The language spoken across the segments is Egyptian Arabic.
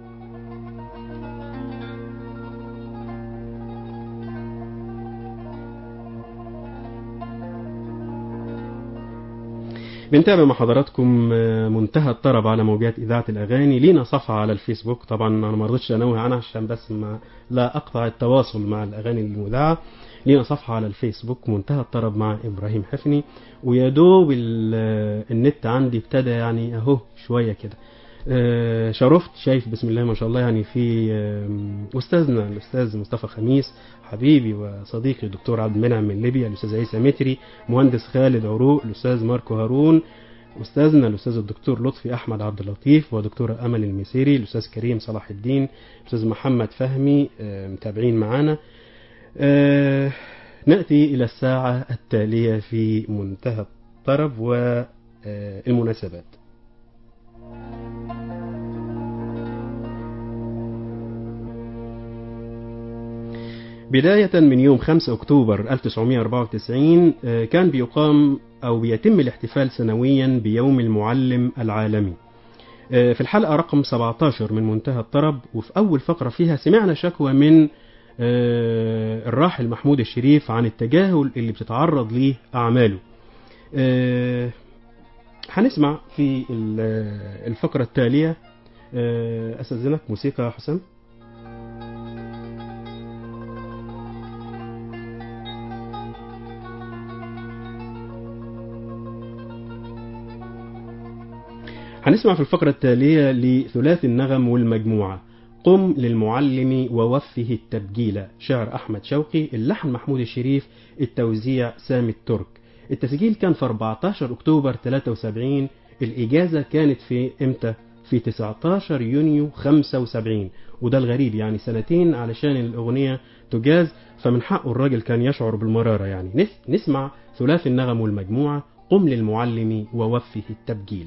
بنتابع مع حضراتكم منتهى الطرب على موجات إذاعة الأغاني لينا صفحة على الفيسبوك طبعا أنا ما رضيتش أنوه عنها عشان بس ما لا أقطع التواصل مع الأغاني المذاعة لينا صفحة على الفيسبوك منتهى الطرب مع إبراهيم حفني ويا دوب النت عندي ابتدى يعني أهو شوية كده شرفت شايف بسم الله ما شاء الله يعني في أستاذنا الأستاذ مصطفى خميس حبيبي وصديقي الدكتور عبد المنعم من ليبيا الأستاذ عيسى متري مهندس خالد عروق الأستاذ ماركو هارون أستاذنا الأستاذ الدكتور لطفي أحمد عبد اللطيف ودكتورة أمل المسيري الأستاذ كريم صلاح الدين الأستاذ محمد فهمي متابعين معانا نأتي إلى الساعة التالية في منتهى الطرب والمناسبات بداية من يوم 5 أكتوبر 1994 كان بيقام أو بيتم الاحتفال سنويا بيوم المعلم العالمي في الحلقة رقم 17 من منتهى الطرب وفي أول فقرة فيها سمعنا شكوى من الراحل محمود الشريف عن التجاهل اللي بتتعرض ليه أعماله هنسمع في الفقرة التالية أستاذنك موسيقى حسام هنسمع في الفقرة التالية لثلاث النغم والمجموعة قم للمعلم ووفه التبجيل شعر أحمد شوقي اللحن محمود الشريف التوزيع سامي الترك التسجيل كان في 14 أكتوبر 73 الإجازة كانت في إمتى؟ في 19 يونيو 75 وده الغريب يعني سنتين علشان الأغنية تجاز فمن حقه الراجل كان يشعر بالمرارة يعني نسمع ثلاث النغم والمجموعة قم للمعلم ووفه التبجيل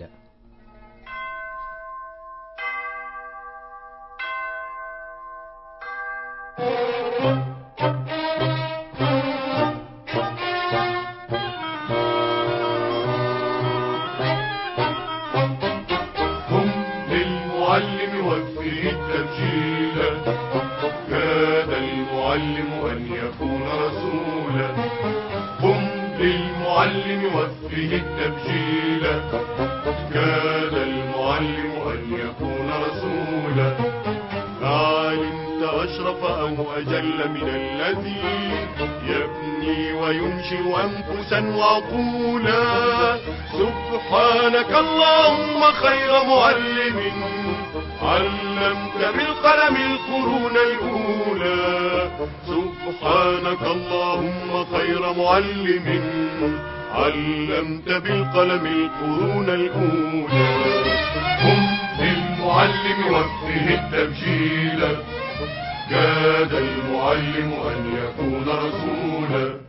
وعقولا سبحانك اللهم خير معلم علمت بالقلم القرون الأولى سبحانك اللهم خير معلم علمت بالقلم القرون الأولى هم للمعلم وفه التبجيل كاد المعلم أن يكون رسولا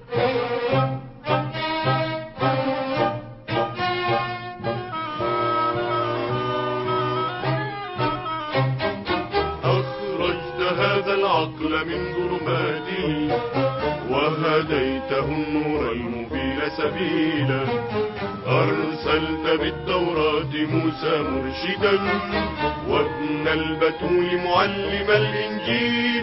العقل من ظلماته وهديته النور المبين سبيلا أرسلت بالتوراة موسى مرشدا وابن البتول معلم الإنجيل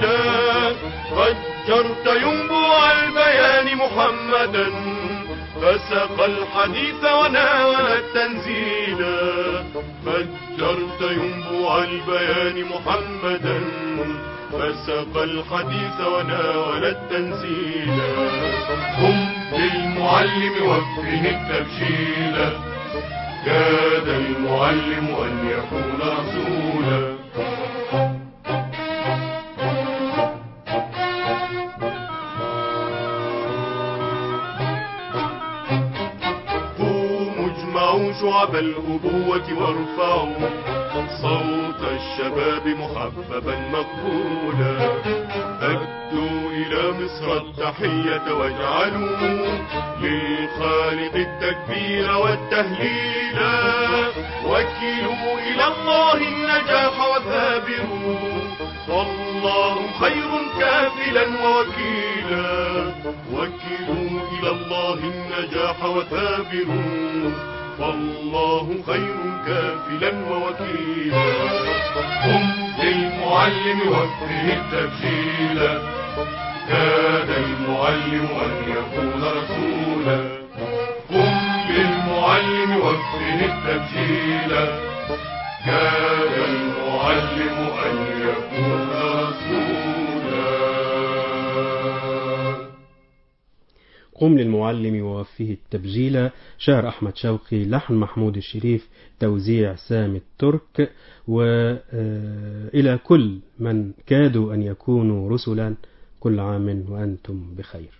فجرت ينبوع البيان محمدا فسق الحديث وناول التنزيل فجرت ينبوع البيان محمدا فسق الحديث وناول التنزيل هم للمعلم وفه التبشيل كاد المعلم أن يكون رسولا قوموا اجمعوا شعب الأبوة وارفعوا صوت الشباب محببا مقبولا أدوا إلى مصر التحية واجعلوا للخالق التكبير والتهليل وكلوا إلى الله النجاح وثابروا والله خير كافلا ووكيلا وكلوا إلى الله النجاح وثابروا فالله خير كافلا ووكيلا قم للمعلم وفه التبجيلا كاد المعلم أن يكون رسولا قم للمعلم وفه التبجيلا كاد المعلم أن يكون رسولا قم للمعلم ووفيه التبجيل شعر أحمد شوقي لحن محمود الشريف توزيع سامي الترك وإلى كل من كادوا أن يكونوا رسلا كل عام وأنتم بخير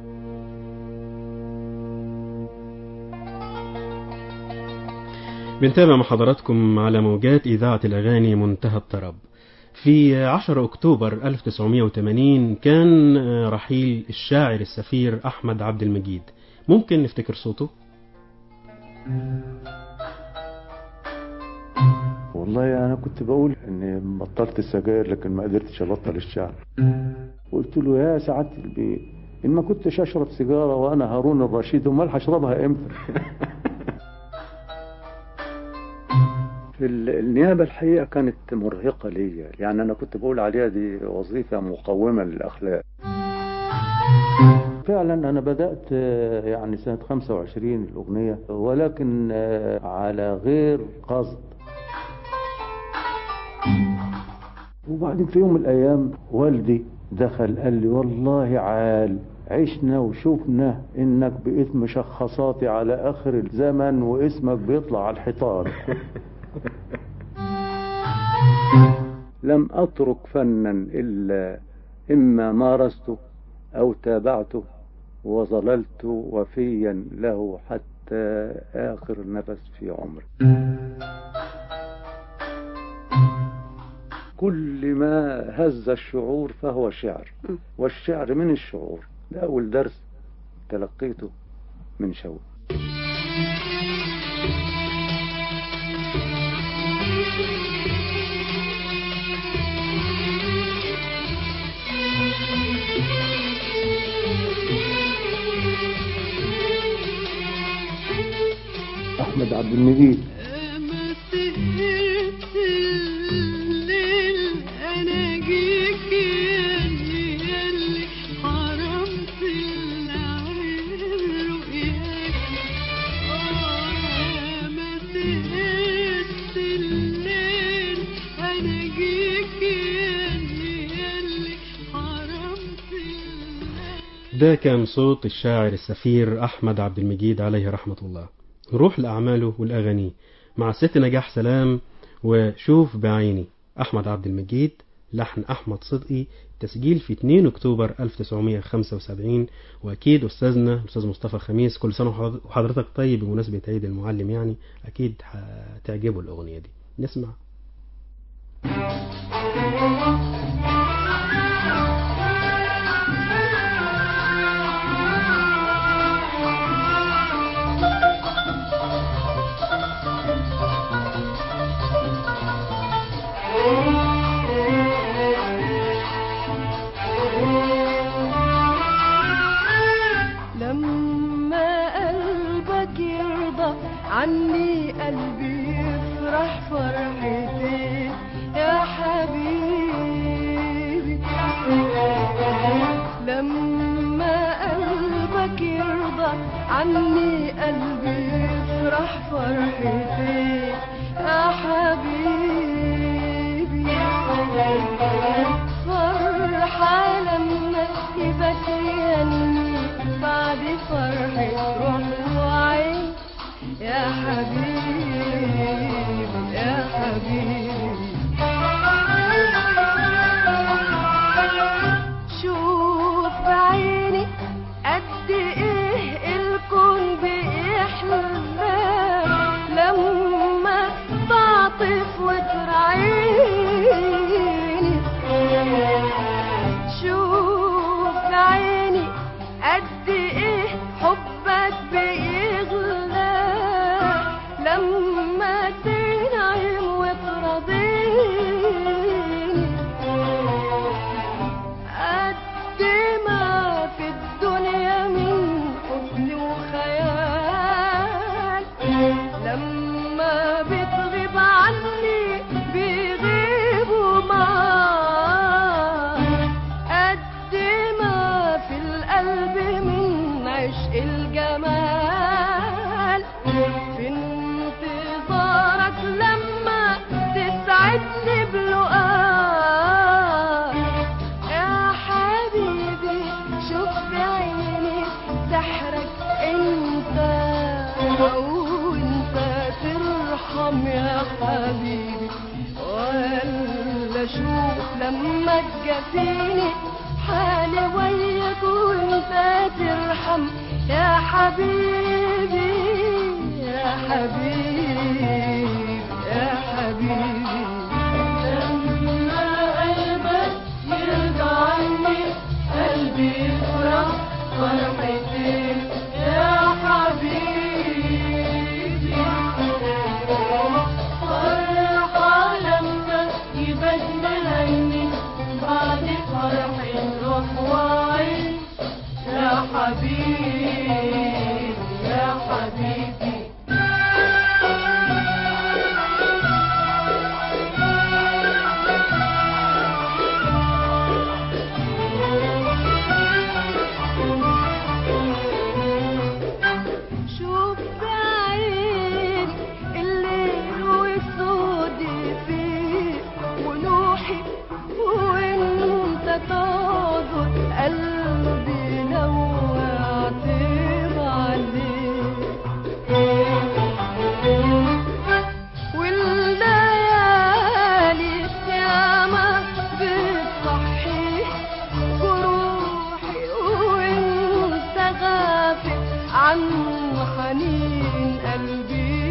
بنتابع مع حضراتكم على موجات إذاعة الأغاني منتهى الطرب في 10 أكتوبر 1980 كان رحيل الشاعر السفير أحمد عبد المجيد ممكن نفتكر صوته؟ والله انا كنت بقول اني بطلت السجاير لكن ما قدرتش ابطل الشعر قلت له يا سعاده البيت ان ما كنتش اشرب سيجاره وانا هارون الرشيد امال هشربها امتى في ال- النيابه الحقيقه كانت مرهقه ليا يعني انا كنت بقول عليها دي وظيفه مقومه للاخلاق فعلا انا بدات آه، يعني سنه 25 الاغنيه ولكن آه، على غير قصد وبعدين في يوم من الايام والدي دخل قال لي والله عال عشنا وشفنا انك بقيت مشخصاتي على اخر الزمن واسمك بيطلع على الحيطان لم اترك فنا الا اما مارسته او تابعته وظللت وفيا له حتى اخر نفس في عمري كل ما هز الشعور فهو شعر والشعر من الشعور ده أول درس تلقيته من شوق أحمد عبد المجيد ما سهرت الليل انا جيك ياللي ياللي حرمت العين رؤياك آه ما سهرت الليل انا جيك ياللي ياللي حرمت العين ده كان صوت الشاعر السفير أحمد عبد المجيد عليه رحمة الله نروح لأعماله والأغاني مع ست نجاح سلام وشوف بعيني أحمد عبد المجيد لحن أحمد صدقي تسجيل في 2 أكتوبر 1975 وأكيد أستاذنا الأستاذ مصطفى خميس كل سنة وحض- وحضرتك طيب بمناسبة عيد المعلم يعني أكيد هتعجبه الأغنية دي نسمع لما قلبك يرضى عني قلبي يفرح فرحتي يا حبيبي لما قلبك يرضى عني قلبي يفرح فرحتي يا حبيبي فرحة لما يبكيني بعد فرحة روح وعين يا حبيبي يا حبيبي شوف بعيني قد ايه الكون بيحلى لما تعطف وترعيني شوف بعيني قد ايه حبك بيغلى بشوف لما تجافيني حالي وياك وانت ترحم يا حبيبي يا حبيبي يا حبيبي لما قلبك يرضى عني قلبي يفرح فرحتي يا حبيبي فرحة لما يبدل عني بعد فرحي نروح وعيش يا حبيبي يا حبيبي شوف بعيد الليل والسود فيه ونوحي وانت تاظر قلبي لو اعتب عليك والليالي ياما بتصحي جروحي وانت غافل عن حنين قلبي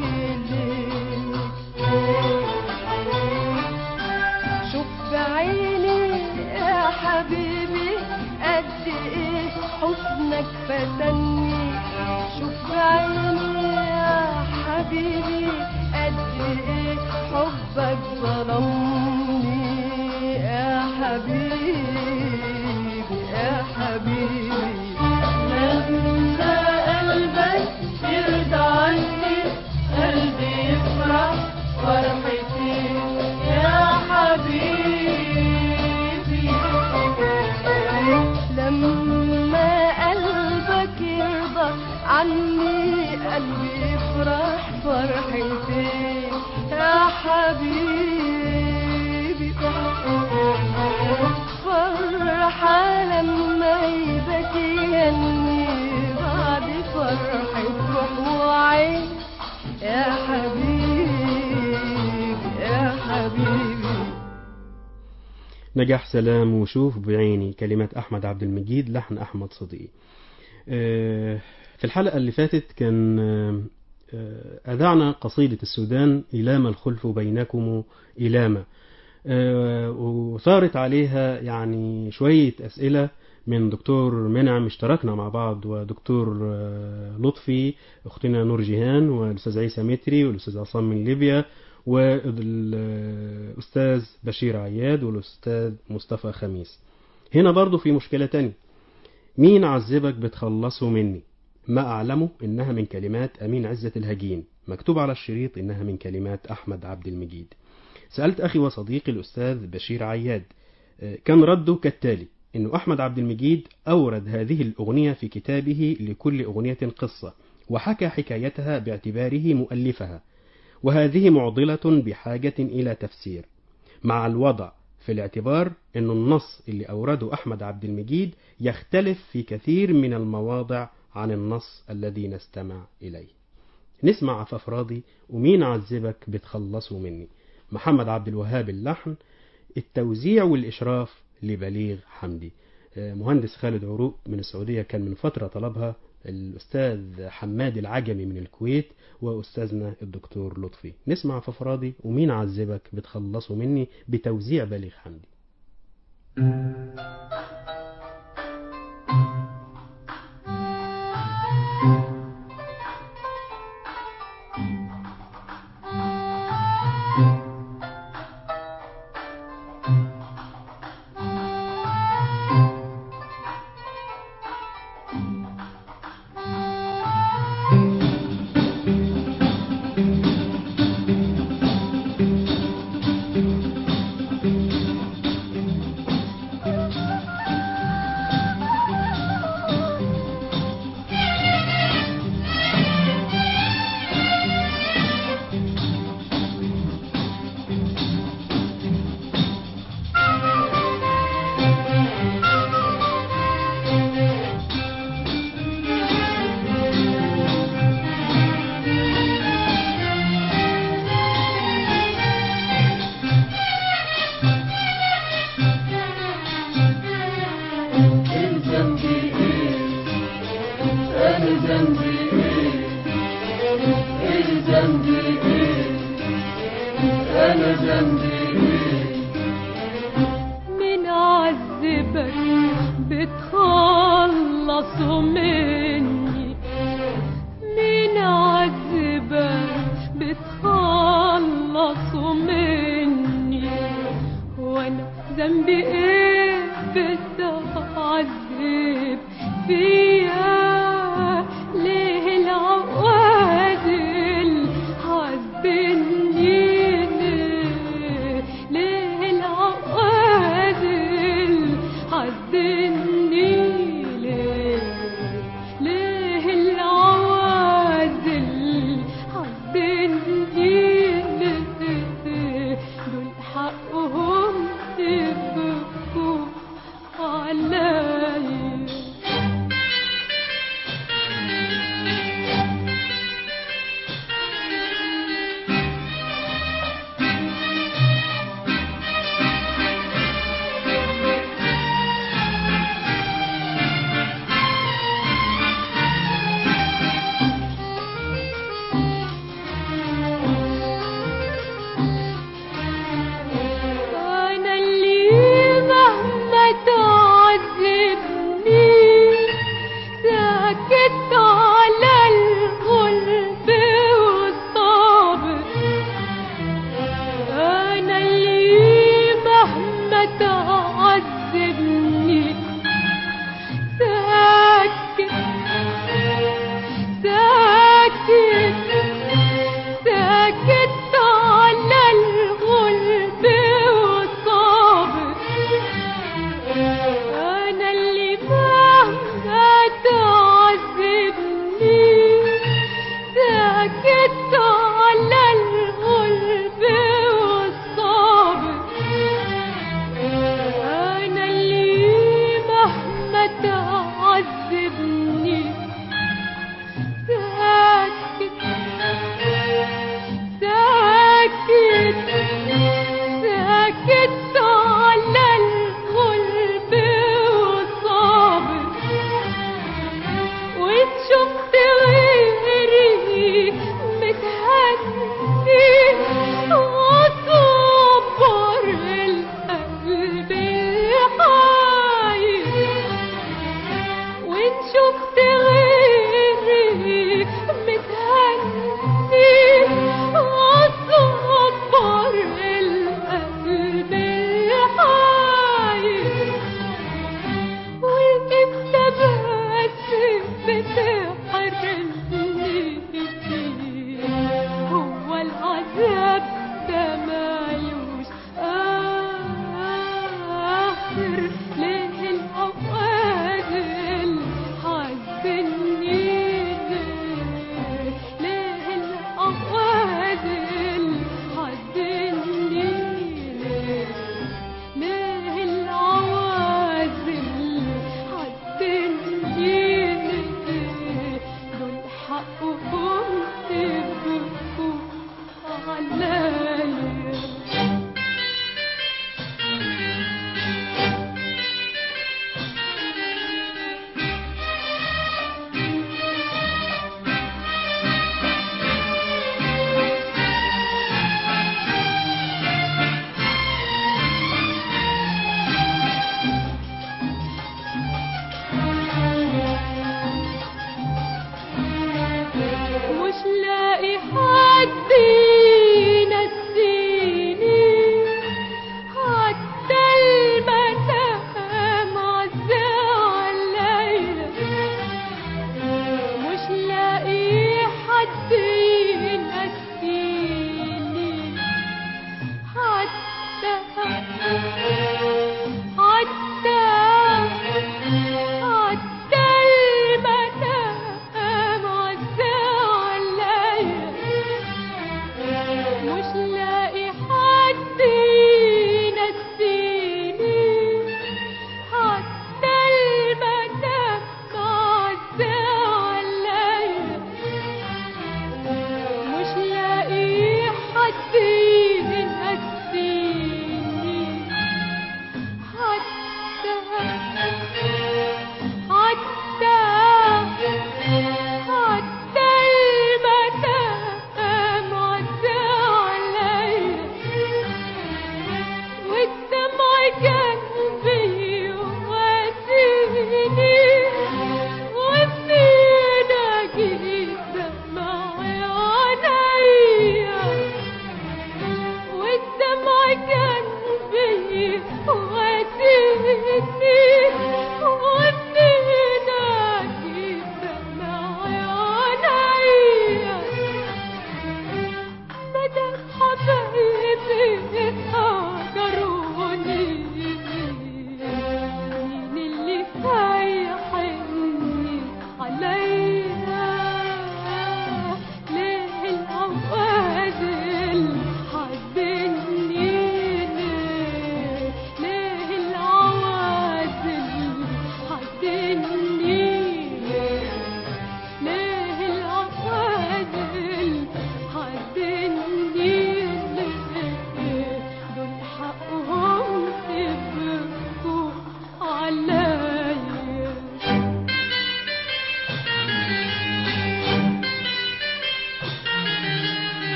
ليك شوف بعيني يا حبيبي قد ايه حسنك فتني شوف بعيني يا حبيبي قد ايه حبك ظلمني يا حبيبي يا حبيبي لما قلبك يرضى عني قلبي يفرح فرحتي يا حبيبي لما قلبك يرضى عني قلبي يفرح فرحتي يا حبيبي فرحة لما يبكيني بعد فرحي تروح وعين يا حبيبي يا حبيبي نجاح سلام وشوف بعيني كلمات أحمد عبد المجيد لحن أحمد صديقي آه، في الحلقة اللي فاتت كان آه، آه، أذعنا قصيدة السودان إلام الخلف بينكم إلاما آه، وثارت عليها يعني شوية أسئلة من دكتور منعم اشتركنا مع بعض ودكتور آه، لطفي أختنا نور جيهان والأستاذ عيسى متري والأستاذ عصام من ليبيا والأستاذ بشير عياد والأستاذ مصطفى خميس هنا برضو في مشكلة تانية مين عذبك بتخلصه مني ما أعلمه إنها من كلمات أمين عزة الهجين مكتوب على الشريط إنها من كلمات أحمد عبد المجيد سألت أخي وصديقي الأستاذ بشير عياد آه، كان رده كالتالي إنه أحمد عبد المجيد أورد هذه الأغنية في كتابه لكل أغنية قصة وحكى حكايتها باعتباره مؤلفها وهذه معضلة بحاجة إلى تفسير مع الوضع في الاعتبار أن النص اللي أورده أحمد عبد المجيد يختلف في كثير من المواضع عن النص الذي نستمع إليه نسمع عفاف راضي ومين عذبك بتخلصوا مني محمد عبد الوهاب اللحن التوزيع والإشراف لبليغ حمدي آه، مهندس خالد عروق من السعودية كان من فترة طلبها الأستاذ حماد العجمي من الكويت وأستاذنا الدكتور لطفي نسمع ففراضي ومين عذبك بتخلصوا مني بتوزيع بليغ حمدي Thank ذنبي ايه بتعذب فيا ليه العوادل عذبني ليه ليه العوادل عذبني ليه ليه العوادل عذبني ليه دول حقهم يبكوا عليا أنا اللي مهما تعذبني ساكت على القلب والصبر أنا اللي مهما تعذبني ساكت ساكت ساكت على القلب والصبر أنا اللي مهما تعذبني ساكت على القلب والصبر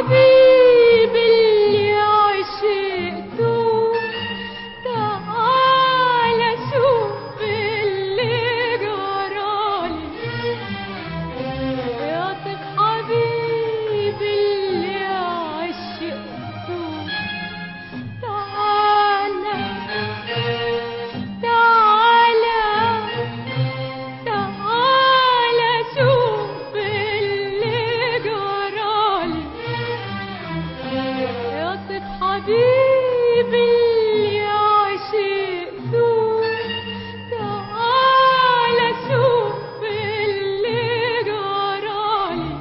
حبيبي اللي عشقته تعالى شوف اللي جرالي يا طيب حبيبي اللي عشقته تعالى تعالى تعالى شوف اللي جرالي يا طيب حبيبي اللي عشقته تعالى شوف اللي جرالي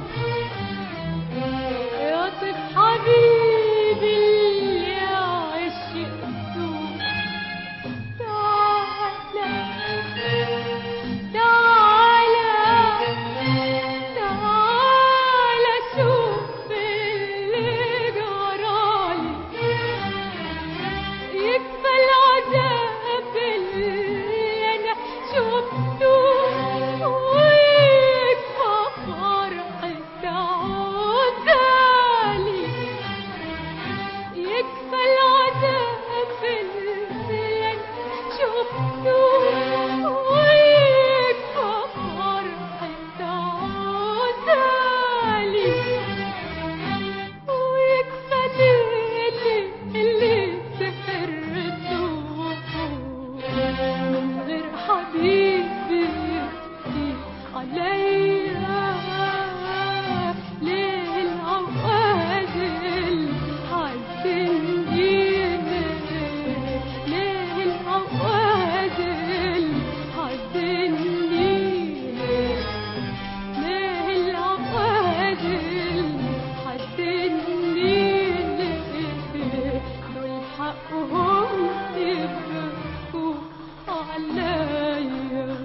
يا طيب حبيبي اللي عشقته تعالى تعالى تعالى شوف اللي جرالي يكفى العذاب اللي انا شفته ويكفى فرحة عودالي يكفى العذاب اللي انا شفته ويكفى فرحة عودالي ويكفى ليلي اللي سهرته من غير حبيبي يبكي عليا ليه العواد الحزني ليه العواد الحزني ليه العقاد حسني دول حقهم يبكوا عليا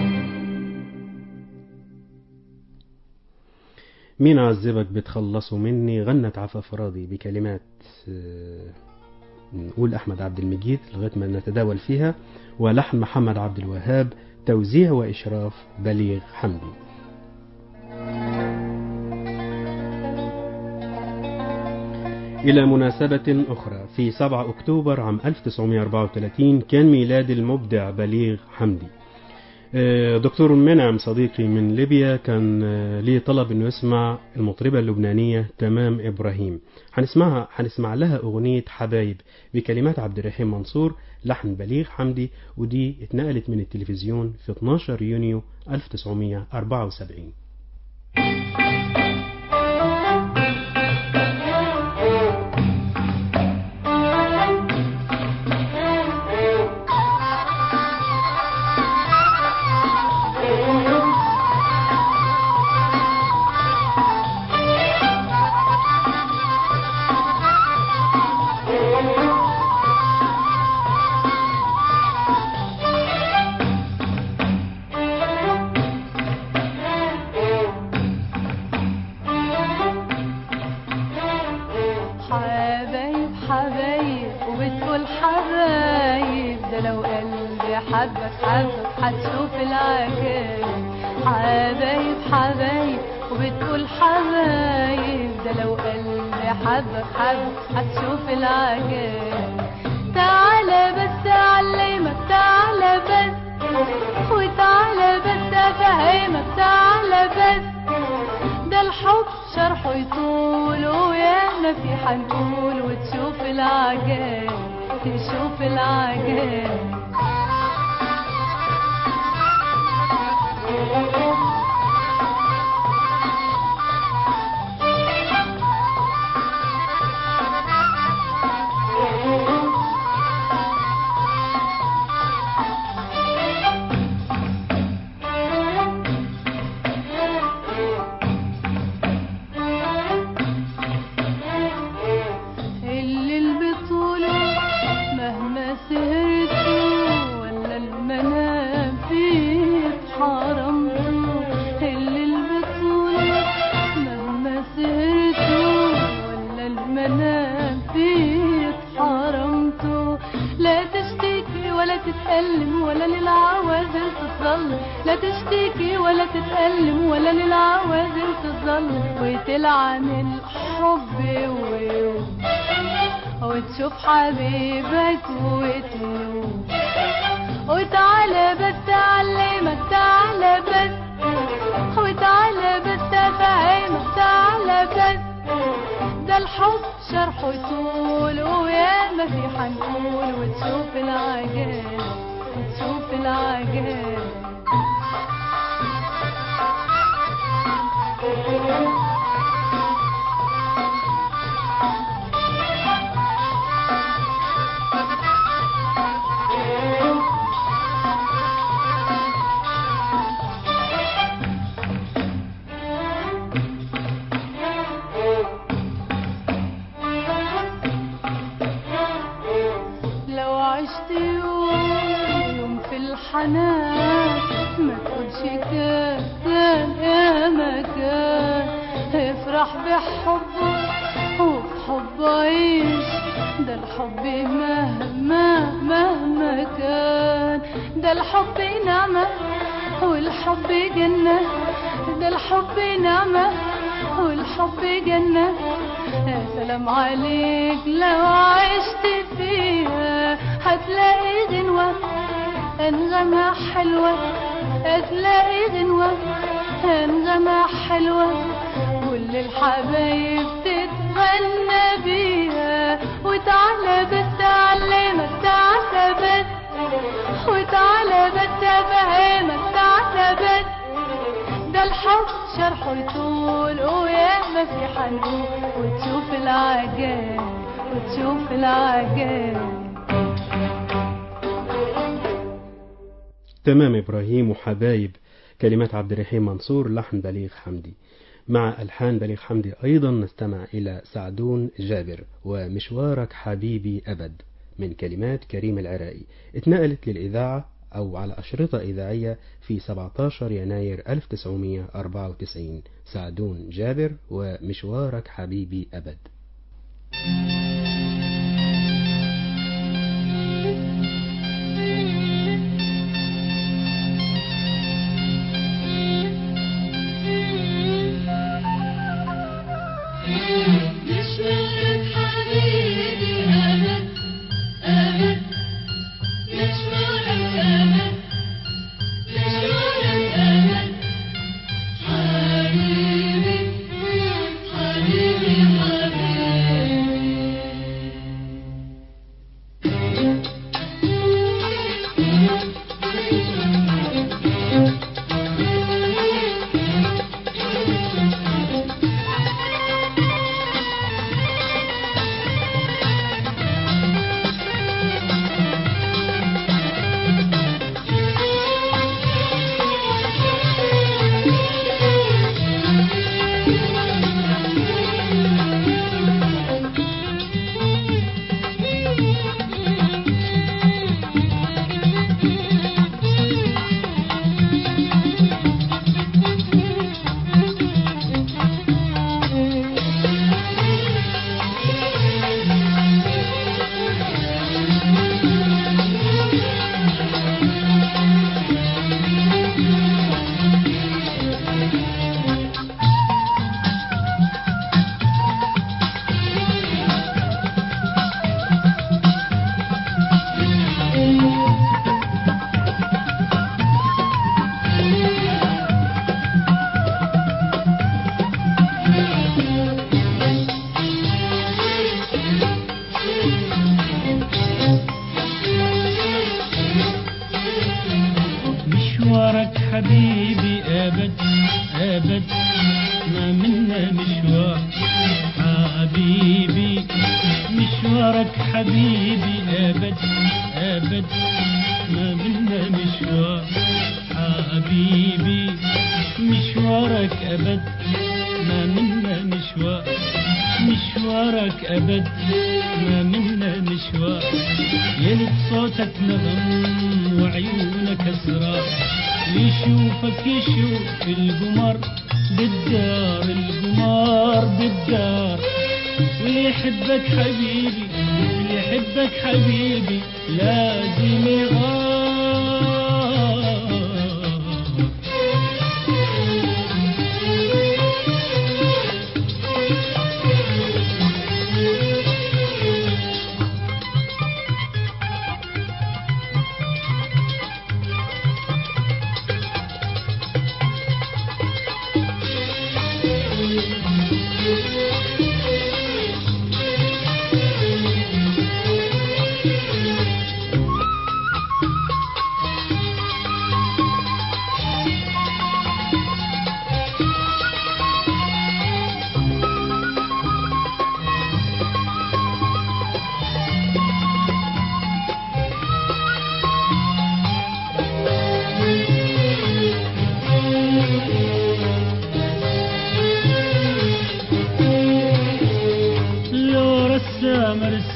مين عذبك بتخلصوا مني غنت عفاف راضي بكلمات آه، نقول أحمد عبد المجيد لغاية ما نتداول فيها ولحن محمد عبد الوهاب توزيع وإشراف بليغ حمدي إلى مناسبة أخرى في 7 أكتوبر عام 1934 كان ميلاد المبدع بليغ حمدي آه، دكتور منعم صديقي من ليبيا كان آه، ليه طلب انه يسمع المطربة اللبنانية تمام ابراهيم هنسمعها هنسمع لها اغنية حبايب بكلمات عبد الرحيم منصور لحن بليغ حمدي ودي اتنقلت من التلفزيون في 12 يونيو 1974 حبايب حبايب وبتقول حبايب ده لو قلبي حبك حبك هتشوف العجايب حبايب حبايب وبتقول حبايب ده لو قلبي حبك حبك هتشوف العجايب تعالى بس اعلمك تعالى بس وتعالى بس افهمك تعالى بس ده الحب شرحه يطول ويانا في حنقول وتشوف العجائب تشوف العجائب اللي البطولة مهما سهرتوا ولا المنام فيه حرمتوا تضل لا تشتكي ولا تتألم ولا للعوازل تضل وتلعن الحب و- وتشوف حبيبك وتلوم وتعالى بس أعلمك تعالى بس وتعالى بس أفهمك تعالى بس ده الحب شرحه طول ويا ما في حنقول وتشوف العجائب وتشوف العجائب لو عشت يوم يوم في الحنان ما تقولش كان كان يا مكان افرح بحبه وبحب عيش ده الحب مهما مهما كان ده الحب نعمة والحب جنة ده الحب نعمة والحب جنة يا سلام عليك لو عشت فيها هتلاقي غنوة أنغمة حلوة هتلاقي غنوة أنغمة حلوة كل الحبايب تتغنى بيها وتعالى بس أعلمك تعالى بس وتعالى بس أفهمك تعالى بس ده الحب شرحه يطول ويا ما في حنقول وتشوف العجائب وتشوف العجائب تمام إبراهيم وحبايب كلمات عبد الرحيم منصور لحن بليغ حمدي مع ألحان بليغ حمدي أيضا نستمع إلى سعدون جابر ومشوارك حبيبي أبد من كلمات كريم العراقي اتنقلت للإذاعة أو على أشرطة إذاعية في 17 يناير 1994 سعدون جابر ومشوارك حبيبي أبد مشوارك حبيبي أبد أبد مشوارك أبد مشوارك أبد حبيبي حبيبي مشوارك حبيبي أبد أبد ما منا مشوار حبيبي مشوارك حبيبي أبد أبد ما منا مشوار حبيبي مشوارك أبد ما منا مشوار مشوارك أبد ما منا مشوار يلد صوتك نغم وعيونك أسرار يشوفك يشوف القمر بالدار القمر بالدار واللي يحبك حبيبي واللي يحبك حبيبي لازم يغار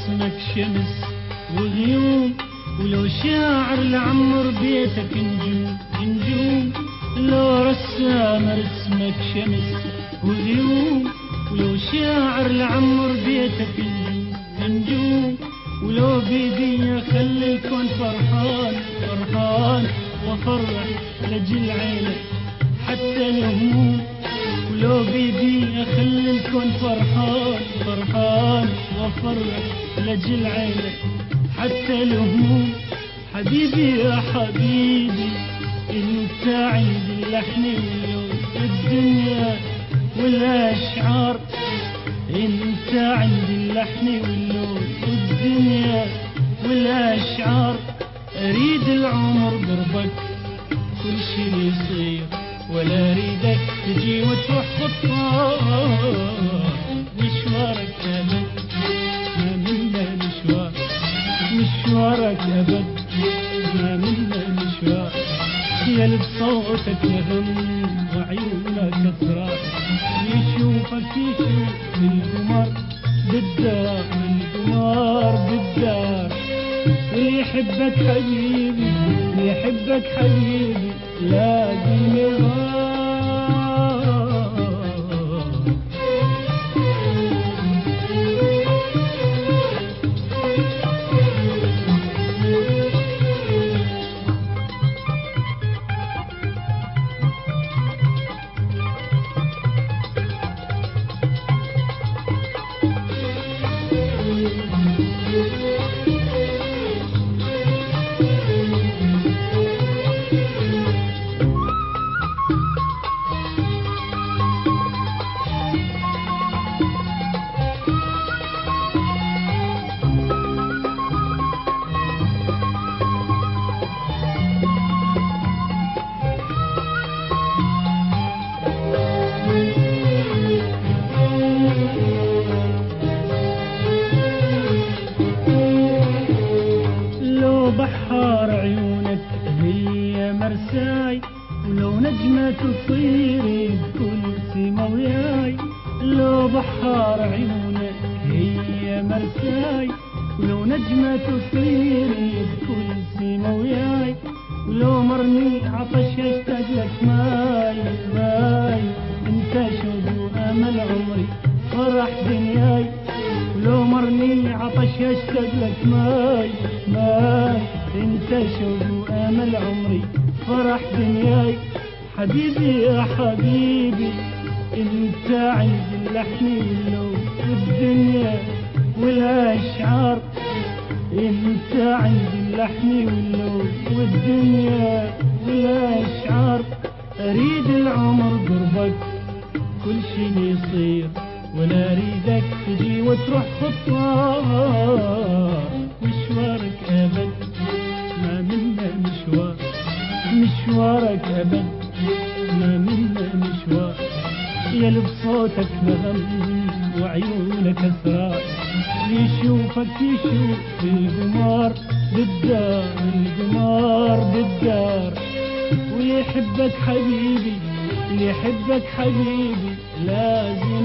رسمك شمس وغيوم ولو شاعر لعمر بيتك نجوم نجوم لو رسام رسمك شمس وغيوم ولو شاعر لعمر بيتك نجوم نجوم ولو بيدي خلي الكون فرحان فرحان وفرح لجل عينك حتى الهموم ولو بيدي اخلي الكون فرحان فرحان وفرح لجل عينك حتى الهموم حبيبي يا حبيبي انت عندي اللحن واللون الدنيا والاشعار انت عندي اللحن واللون والدنيا والاشعار اريد العمر قربك كل شي يصير ولا اريدك تجي وتروح خطوات مشوارك ابد ما منا مشوار مشوارك ابد ما منا مشوار يا اللي بصوتك نغم وعيونك اسرار يشوفك يشوف القمر بالدار القمر بالدار واللي يحبك حبيبي اللي يحبك حبيبي لاقي غار لو بحار عيونك هي مرساي ولو نجمة تصيري بكل سما وياي لو بحار عيونك هي مرساي ولو نجمة تصيري بكل سما وياي ولو مرني عطش اشتاق لك ماي ماي انت شوق وامل عمري فرح دنياي ولو مرني عطش اشتاق لك ماي ماي انت شوق وامل عمري فرح دنياي حبيبي يا حبيبي انت عندي اللحن واللون والدنيا والاشعار انت عندي اللحن واللون والدنيا والاشعار اريد العمر قربك كل شي يصير ولا اريدك تجي وتروح خطوات مشوارك ابد ما منا مشوار مشوارك ابد ما منا مشوار يا اللي بصوتك نغم وعيونك اسرار اللي يشوفك يشوف القمار بالدار القمار بالدار واللي يحبك حبيبي اللي يحبك حبيبي لازم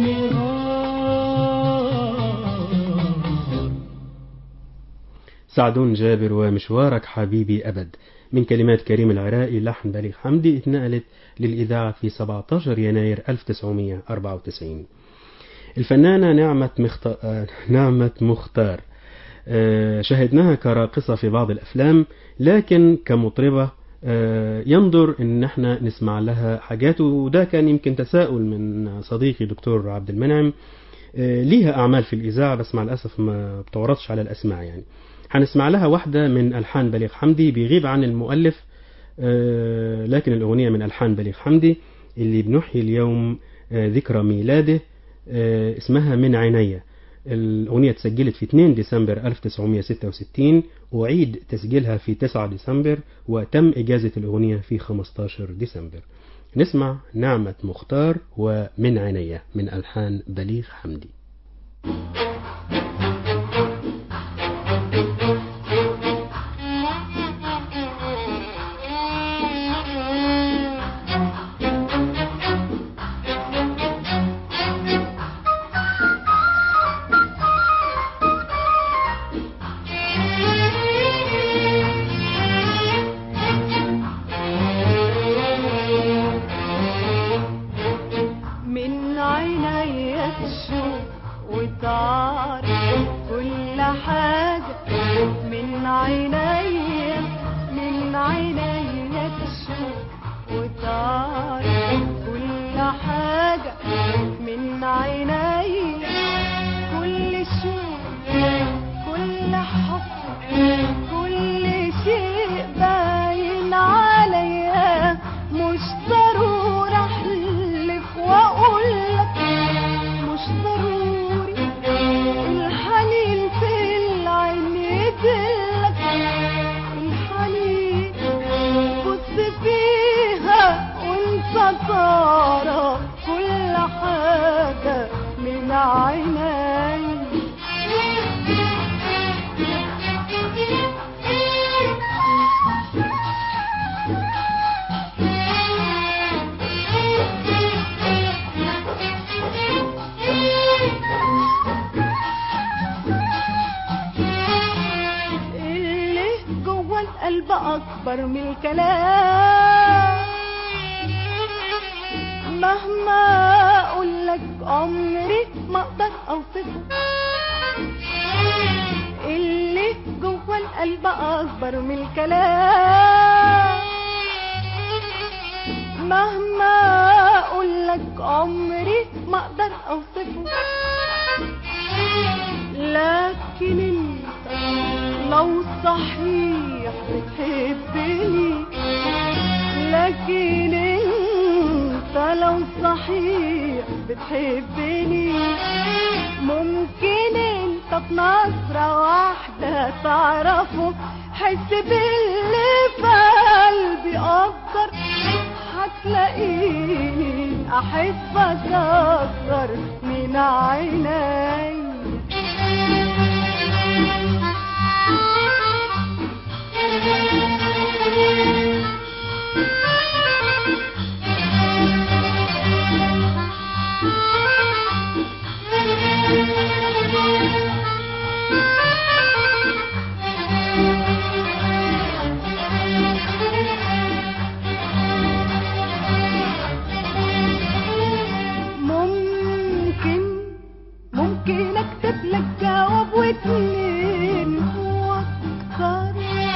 يغار سعدون جابر ومشوارك حبيبي أبد من كلمات كريم العراقي لحن بليغ حمدي اتنقلت للإذاعة في 17 يناير 1994 الفنانة نعمة, مخت... آه، نعمة مختار آه، شاهدناها كراقصة في بعض الأفلام لكن كمطربة آه، ينظر ان احنا نسمع لها حاجات وده كان يمكن تساؤل من صديقي دكتور عبد المنعم آه، ليها اعمال في الاذاعه بس مع الاسف ما بتعرضش على الاسماع يعني هنسمع لها واحده من الحان بليغ حمدي بيغيب عن المؤلف آه، لكن الاغنيه من الحان بليغ حمدي اللي بنحيي اليوم آه، ذكرى ميلاده آه، اسمها من عينيا الأغنية اتسجلت في 2 ديسمبر 1966 وعيد تسجيلها في 9 ديسمبر وتم إجازة الأغنية في 15 ديسمبر نسمع نعمة مختار ومن عينيا من ألحان بليغ حمدي Thank وتعرف كل حاجة من عينيا من عينيا تشوف وتعرف كل حاجة من عينيا كل شوق كل حب كل شيء باين عليا مش ضروري احلف واقول لك مش ضروري الحنين في العين يدلك الحنين بص فيها وانت ترى كل حاجة من عيني اللي جوه القلب اكبر من الكلام مهما اقول لك عمري ما اقدر اوصفه اللي جوه القلب اكبر من الكلام مهما اقول لك عمري ما اقدر اوصفه لكن انت لو صحيح بتحبني لكن انت لو صحيح بتحبني ممكن انت في نظرة واحدة تعرفه حس باللي في قلبي اكتر هتلاقيني احبك اكتر من عيني ممكن ممكن اكتب لك جواب واتنين واكتر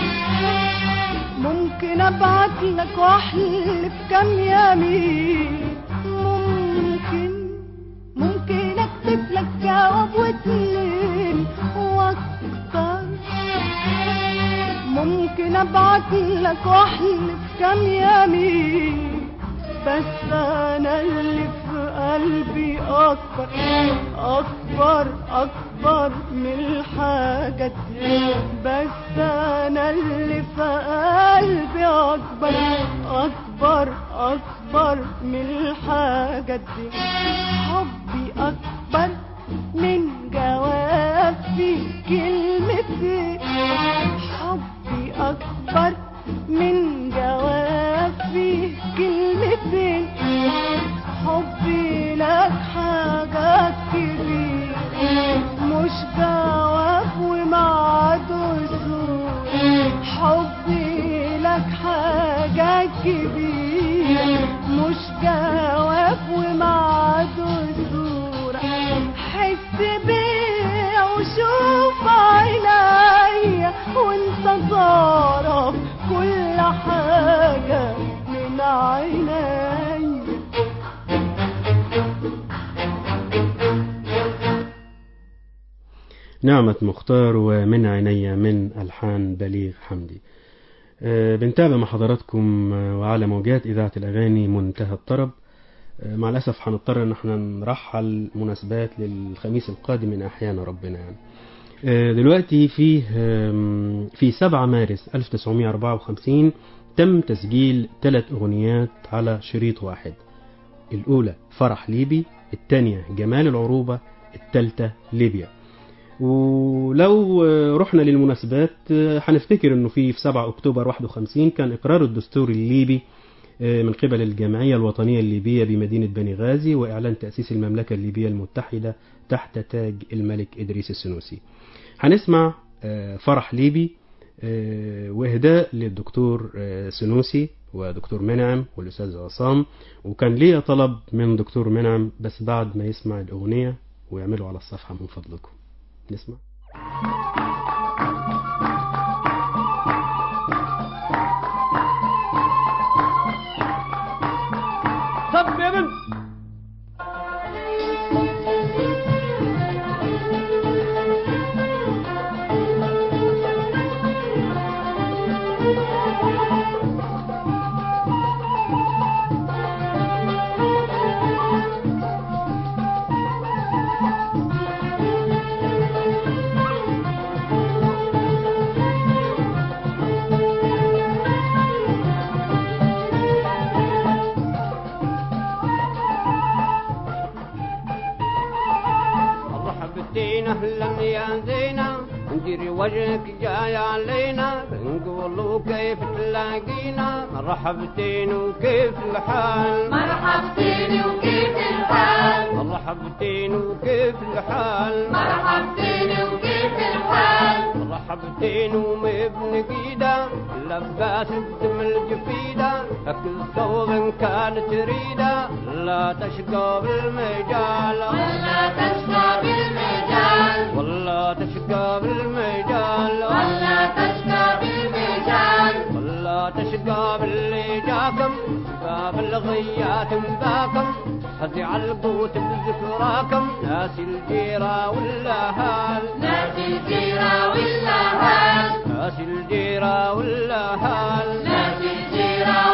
ممكن ابعت لك واحلف كام يمين ممكن ممكن اكتب لك جواب واتنين واكتر ممكن ابعت لك واحلف كام يمين بس انا اللي في قلبي اكبر اكبر اكبر من الحاجات دي بس انا اللي في قلبي اكبر اكبر اكبر من الحاجات دي حبي اكبر من جواب في كلمتين حبي اكبر من جواب في كلمتين حبي لك حاجات كتير مش جواب ومعده زور حبي لك حاجات كبير مش جواب ومعده زور حس بيه وشوف عينيا وانت تعرف كل حاجة من عيني نعمة مختار ومن عيني من ألحان بليغ حمدي آه، بنتابع مع حضراتكم آه، وعلى موجات إذاعة الأغاني منتهى الطرب آه، مع الأسف هنضطر إن احنا نرحل مناسبات للخميس القادم من أحيان ربنا يعني آه، دلوقتي في آم، في 7 مارس 1954 تم تسجيل ثلاث أغنيات على شريط واحد الأولى فرح ليبي الثانية جمال العروبة الثالثة ليبيا ولو آه، رحنا للمناسبات آه، هنفتكر انه في في 7 اكتوبر 51 كان اقرار الدستور الليبي آه، من قبل الجمعية الوطنية الليبية بمدينة بني غازي وإعلان تأسيس المملكة الليبية المتحدة تحت تاج الملك إدريس السنوسي هنسمع آه، فرح ليبي آه، وإهداء للدكتور آه، سنوسي ودكتور منعم والأستاذ عصام وكان ليا طلب من دكتور منعم بس بعد ما يسمع الأغنية واعملوا على الصفحة من فضلكم نسمع طب يا بنت مرحبتين اهلا يا زينة نديري وجهك جاي علينا نقولوا كيف تلاقينا مرحبتين وكيف الحال مرحبتين وكيف الحال مرحبتين وكيف الحال مرحبتين وكيف الحال مرحبتين ومبن قيدة لباس الدم الجفيدة أكل ثوب كانت تريده لا تشقى بالمجال ولا تشقى بالمجال ولا تشقى بالمجال ولا تشقى بالمجال ولا تشقى باللي جاكم شقى بالغيات مباكم هزع القوت بذكراكم ناس الجيرة والأهال ناس الجيرة والأهل ناس الجيرة والأهال ناس الجيرة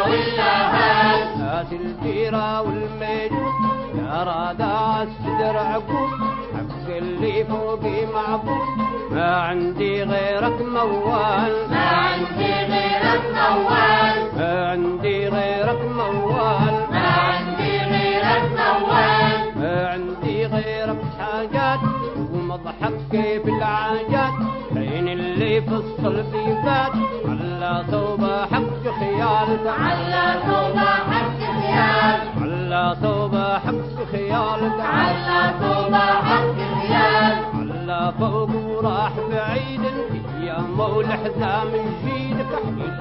والأهل ناس الجيرة والميجون يا رادع الصدر عقول حق اللي فوقي معبود ما عندي غيرك موال ما عندي غيرك موال ما عندي غيرك موال ما عندي غيرك موال ما عندي غيرك حاجات ومضحك كيف العاجات عين اللي في الصلب يبات على ثوب حق خيالك على ثوب حق خيال على ثوب حق خيالك على ثوب حق خيال على فوق وراح بعيد يا مولى حزام جيدك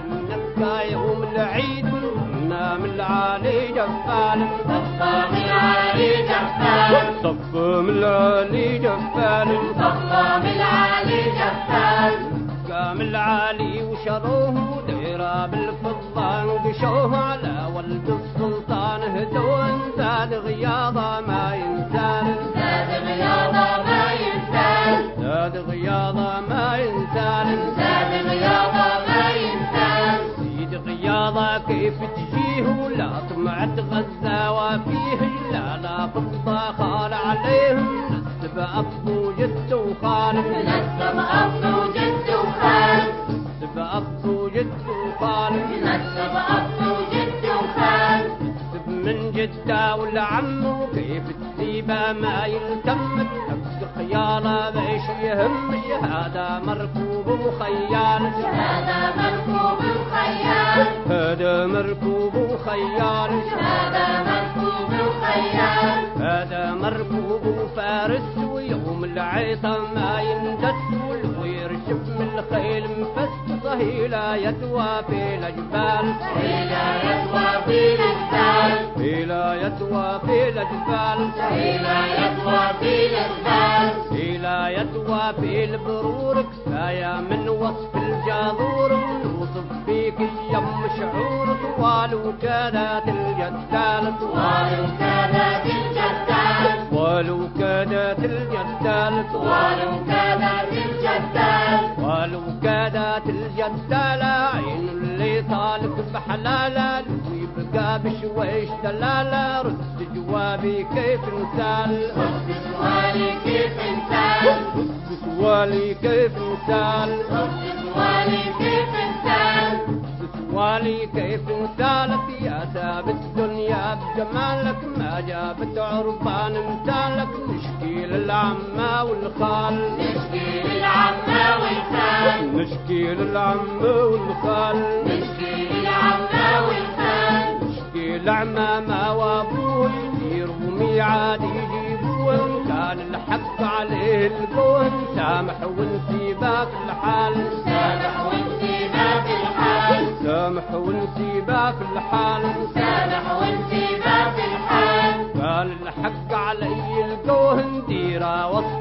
احكي يوم العيد نام العالي جفال صفى من العالي جفال صف من العالي جفال صفى من العالي جفال قام العالي وشروه ديرة بالفضة انقشوه على ولد السلطان هدون زاد غياضة ما ينزال زاد غياضة ما ينسال زاد غياضة ما ينزال زاد غياضة ما ينسال سيد غياضة كيف تجيه ولا طمعت غزة فيه لا لا فضة خال عليهم نسب أبو جد وخال نسب أبو جد وخال نسب أبو جد وخال نسب أبو جد وخال نسب من جدة والعم وكيف تسيبه ما يلتم تحب خياله بيش يهمش هذا مركوب وخيال هذا مركوب الخيال هذا مركوب وخيال هذا مركوب الخيال هذا مركوب وفارس ويوم العيطة ما يندس ويرشف من الخيل مفس صهيلة يدوى في الأجبال إلى يدوى في الجبال إلى يدوى في الأجبال إلى يدوى في الجبال إلى يدوى في البرور كفاية من وصف الجاذور نوصف فيك يم شعور طوال وكادت الجدال ولو كانت الجدال ولو كادت الجدال ولو كانت الجدال ولو كادت الجدال عين اللي طالك بحلالة لو يبقى بشويش دلالة رد جوابي كيف نسال رد سؤالي كيف انسان رد سؤالي كيف نسال رد سؤالي كيف انسان سؤالي كيف مثالك يا ثابت الدنيا بجمالك ما جابت عربان مثالك نشكي للعمة والخال نشكي للعمة والخال نشكي للعمة والخال نشكي للعمة والخال نشكي لعمامة وابوه يديروا ميعاد يجيبوه كان الحق عليه القوه سامح ونسيبه في الحال سامح وانتباه في الحال سامح ونسيبه في الحال سامح وانتباه في الحال قال الحق علي القوه نديره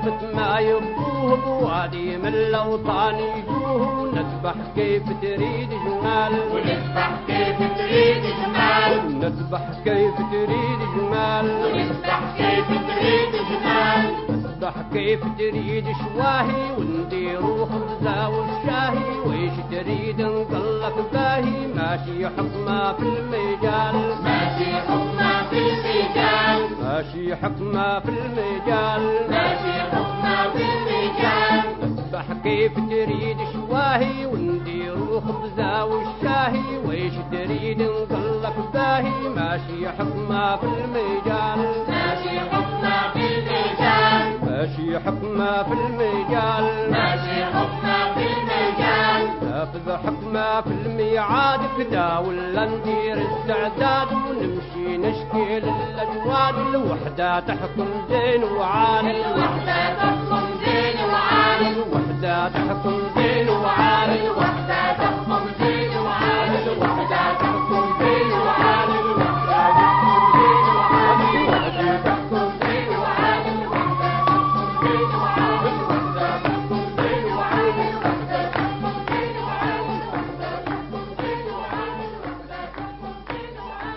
وصفة ما يبوه بوادي من الأوطان يجوه نسبح كيف تريد جمال ونسبح كيف تريد جمال نسبح كيف تريد جمال ونسبح كيف تريد جمال نسبح كيف تريد شواهي ونديرو خبزة والشاهي ويش تريد نقلك باهي ماشي حكمة في المجال ماشي حكمة في المجال ماشي حكمة في المجال ماشي حكمة في المجال نسبح كيف تريد شواهي ونديرو خبزة والشاهي ويش تريد نقلك باهي ماشي حكمة في المجال ماشي حكمة في المجال ماشي حكمة في المجال ماشي حكمة في المجال ناخذ حكمة في الميعاد كدا ولا ندير استعداد ونمشي نشكي للأجواد الوحدة تحكم زين وعالي الوحدة تحكم زين وعالي الوحدة تحكم زين وعالي الوحدة تحكم زين وعالي الوحدة تحكم زين وعالي الوحدة تحكم زين وعالي الوحدة تحكم زين وعالي الوحدة تحكم زين وعالي الوحدة تحكم زين وعالي الوحدة تحكم زين وعالي الوحدة تحكم زين وعالي الوحدة تحكم زين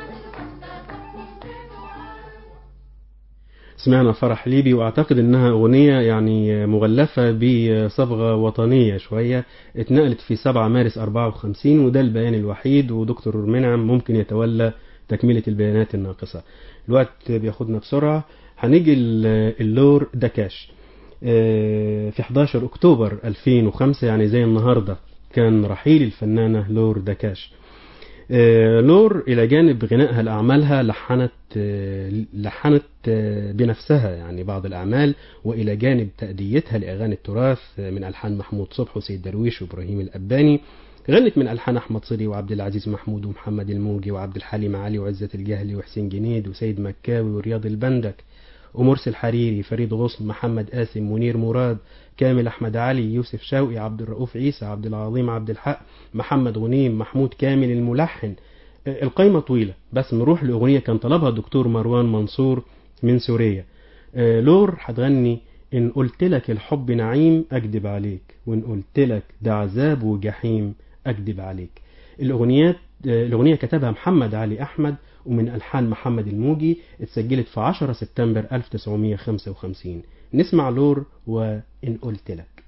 وعالي سمعنا فرح ليبي واعتقد انها اغنية يعني مغلفة بصبغة وطنية شوية اتنقلت في 7 مارس 54 وده البيان الوحيد ودكتور منعم ممكن يتولى تكملة البيانات الناقصة الوقت بياخدنا بسرعة هنيجي ال- اللور دكاش آه، في 11 اكتوبر 2005 يعني زي النهاردة كان رحيل الفنانة لور دكاش آه، لور إلى جانب غنائها لأعمالها لحنت آه، لحنت آه، بنفسها يعني بعض الأعمال وإلى جانب تأديتها لأغاني التراث آه، من ألحان محمود صبح وسيد درويش وإبراهيم الأباني غنت من ألحان أحمد صدي وعبد العزيز محمود ومحمد الموجي وعبد الحليم علي وعزة الجهلي وحسين جنيد وسيد مكاوي ورياض البندك ومرسي الحريري فريد غصن محمد قاسم منير مراد كامل أحمد علي يوسف شوقي عبد الرؤوف عيسى عبد العظيم عبد الحق محمد غنيم محمود كامل الملحن آه، القايمة طويلة بس نروح لأغنية كان طلبها الدكتور مروان منصور من سوريا آه، لور هتغني إن قلت لك الحب نعيم أكدب عليك وإن قلت لك ده عذاب وجحيم أكدب عليك الأغنيات آه، الأغنية كتبها محمد علي أحمد ومن ألحان محمد الموجي اتسجلت في 10 سبتمبر 1955 نسمع لور وإن قلت لك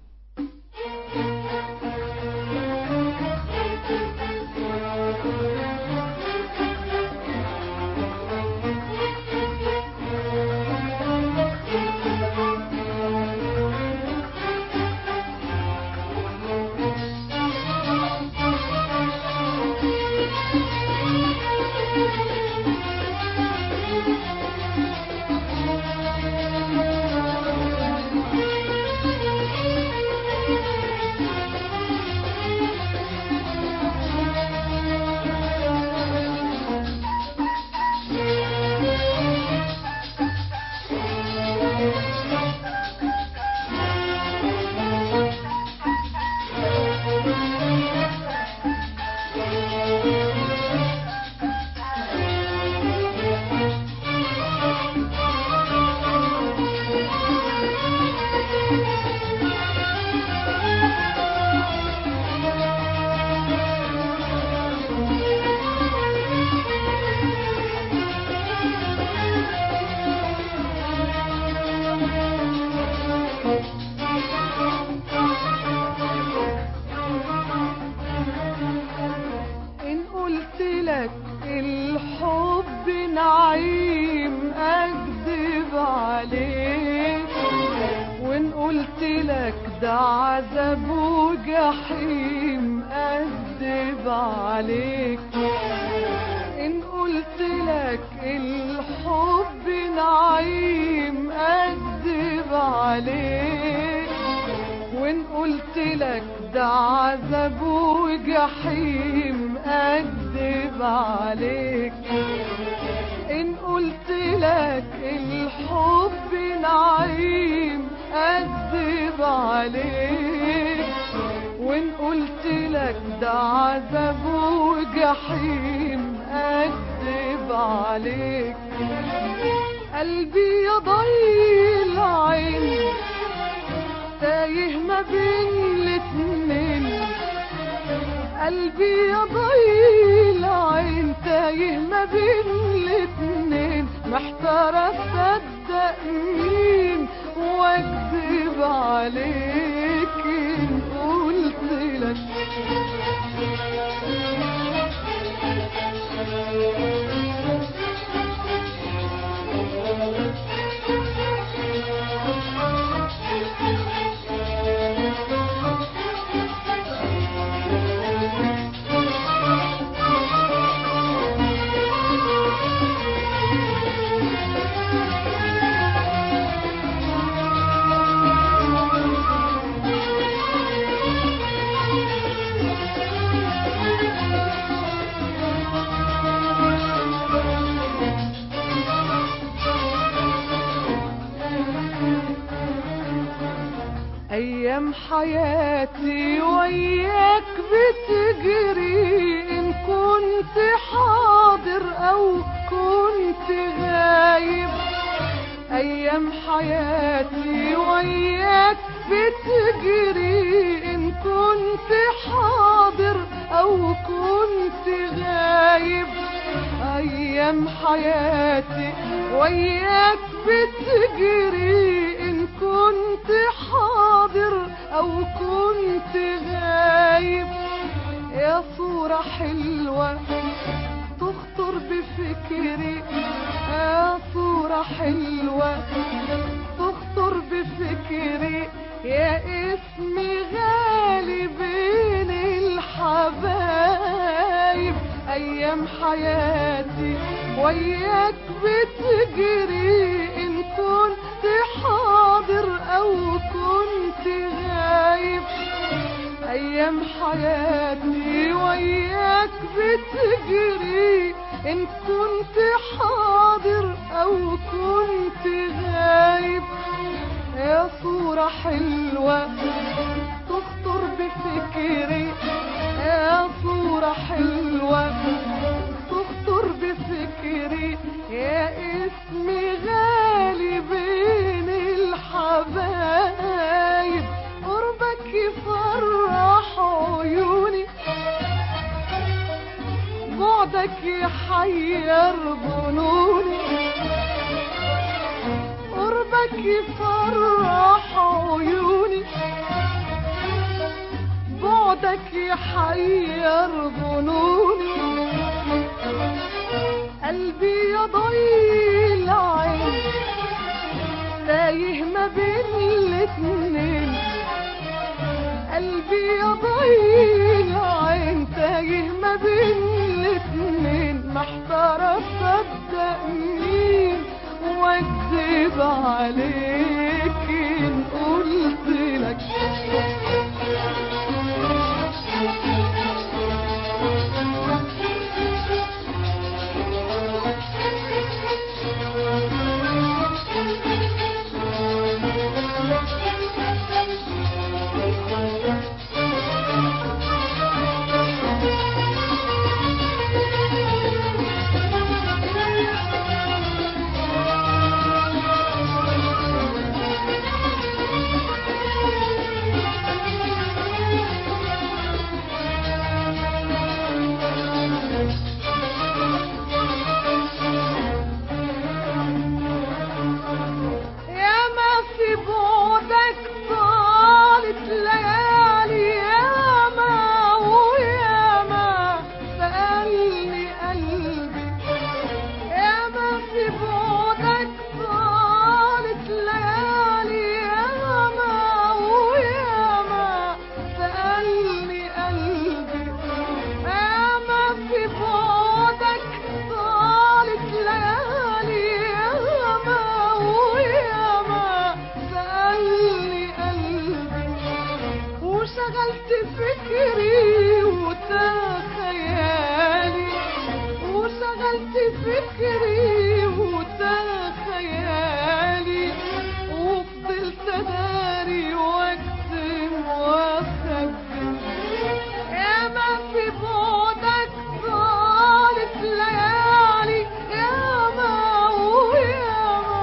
إن قلت لك الحب نعيم أكذب عليك وإن قلت لك ده عذاب وجحيم أكذب عليك إن قلت لك الحب نعيم أكذب عليك وإن قلت لك ده عذاب وجحيم أكذب عليك إن قلت لك الحب نعيم أكذب عليك وإن قلت لك ده عذاب وجحيم أكذب عليك قلبي يا ضي العين تايه ما بين الاتنين قلبي يا ضي العين تايه ما بين الاتنين محتارة اصدق مين واكذب عليك إن قلت لك أيام حياتي وياك بتجري إن كنت حاضر أو كنت غايب أيام حياتي وياك بتجري إن كنت حاضر أو كنت غايب أيام حياتي وياك بتجري إن كنت حاضر أو كنت غايب يا صورة حلوة تخطر بفكري يا صورة حلوة تخطر بفكري يا اسمي غالي بين الحبايب أيام حياتي وياك بتجري إن كنت حاضر أو كنت غايب أيام حياتي وياك بتجري إن كنت حاضر أو كنت غايب يا صورة حلوة تخطر بفكري يا صورة حلوة تخطر بفكري يا اسمي غالي بين الحبايب قربك يفرح عيوني بعدك يحير ظنوني قربك يفرح عيوني بعدك يحير ظنوني قلبي يا ضي العين تايه ما بين الاتنين قلبي يا ضي العين تايه ما بين الاتنين محتارة اصدق مين واكذب عليك ان قلت لك يا ما في بعدك طالت ليالي يا ما ويا ما سألني قلبي يا ما في بعدك طالت ليالي يا ما ويا ما سألني قلبي يا ما في بعدك طالت ليالي يا ما ويا ما سألني قلبي وشغلت فكري وتخيالي وشغلت فكري وتخيالي وفضلت داري واكتم واخبي يا ما في بعدك طالت ليالي يا ما ويا ما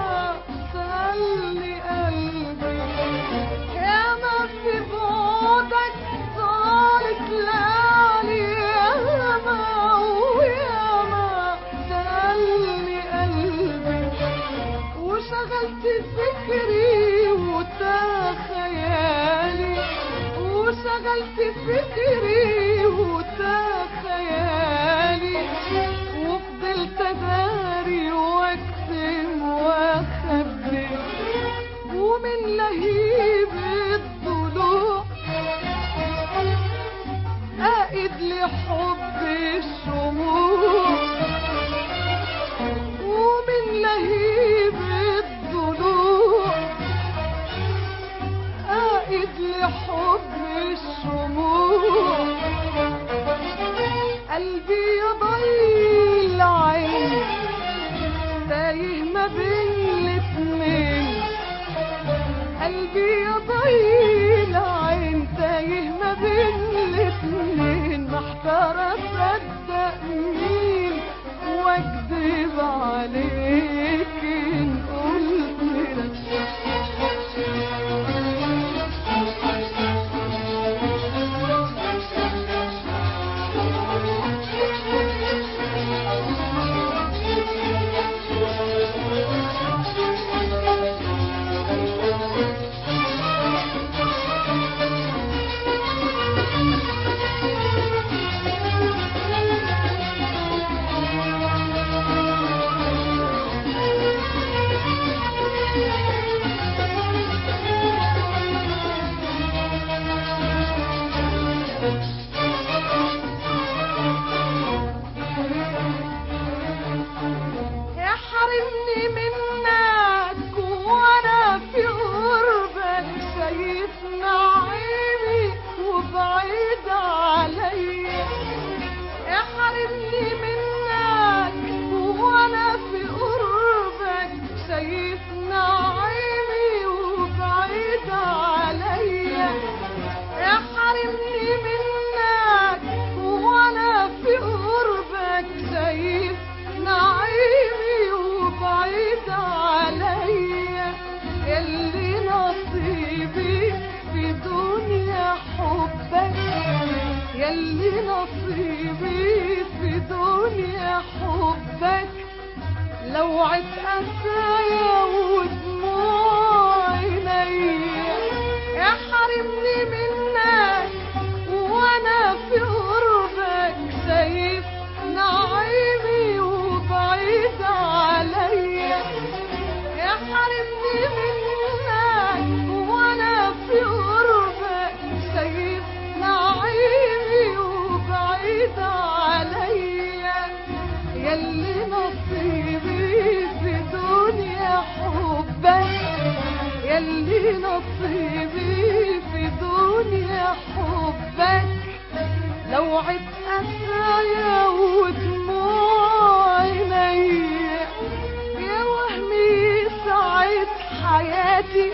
شغلت فكري وتخيالي وفضلت اداري واكتم واخبي ومن لهيب الضلوع أقد لحب الشموع ومن لهيب الضلوع أقد لحب الشموع قلبي يضيل عين تايه ما بين الاتنين قلبي يضيل عين تايه ما بين الاتنين محتار اصدق مين واكذب عليك ان قلت لك يحرمني منك وانا في قربك شايف نعيمي وبعيد عليا يحرمني منك وانا في قربك شايف نعيمي وبعيد عليا يحرمني منك وانا في قربك شايف نعيمي وبعيد عليا يلي نصيبي في دنيا حبك يلي نصيبي في دنيا حبك لو عد أسايا ودموع عينيا يحرمني منك وانا في قربك شايف نعيمي وبعيد عليا يحرمني منك وانا في قربك شايف نعيمي وبعيد عليا يلي نصيبي في دنيا حبك يلي نصيبي في دنيا حبك لو عد أسايا ودموع عينيا يا وهمي سعد حياتي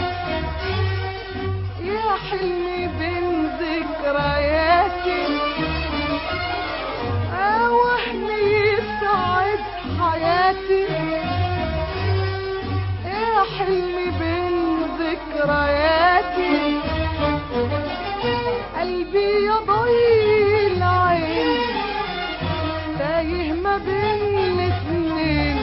يا حلمي بين ذكرياتي يا وهمي سعد حياتي يا حلمي بين ذكرياتي قلبي يضيل عين تايه ما بين الاتنين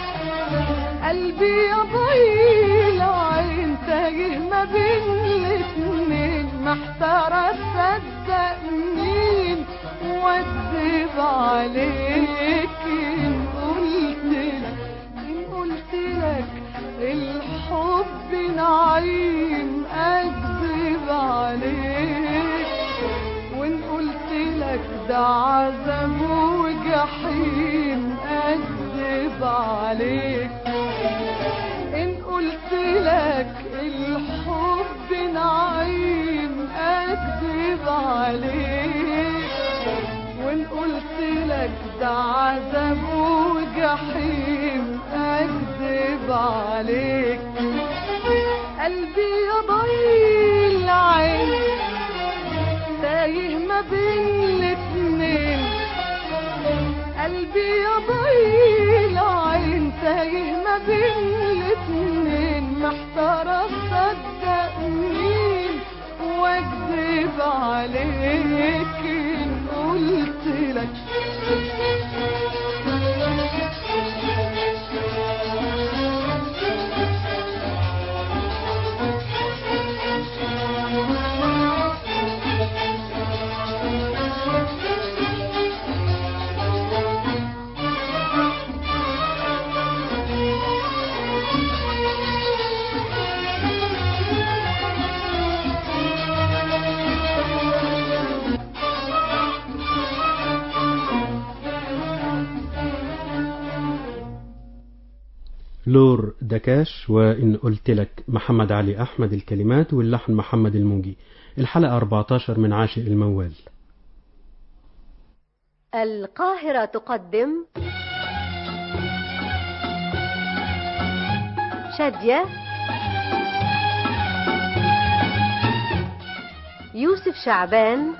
قلبي يضيل عين تايه ما بين الاتنين محتار اصدق مين واكذب عليك ان قلت لك ان قلت لك الحب نعيم اكذب عليك وان قلت لك ده عذاب وجحيم اكذب عليك ان قلت لك الحب نعيم اكذب عليك وان قلت لك ده عذاب وجحيم اكذب عليك قلبي يضيل عين تايه ما بين الاتنين قلبي يضيل عين تايه ما بين الاتنين محتار اصدق مين واكذب عليك ان قلت لك لور دكاش وإن قلت لك محمد علي أحمد الكلمات واللحن محمد الموجي الحلقة 14 من عاشق الموال القاهرة تقدم شادية يوسف شعبان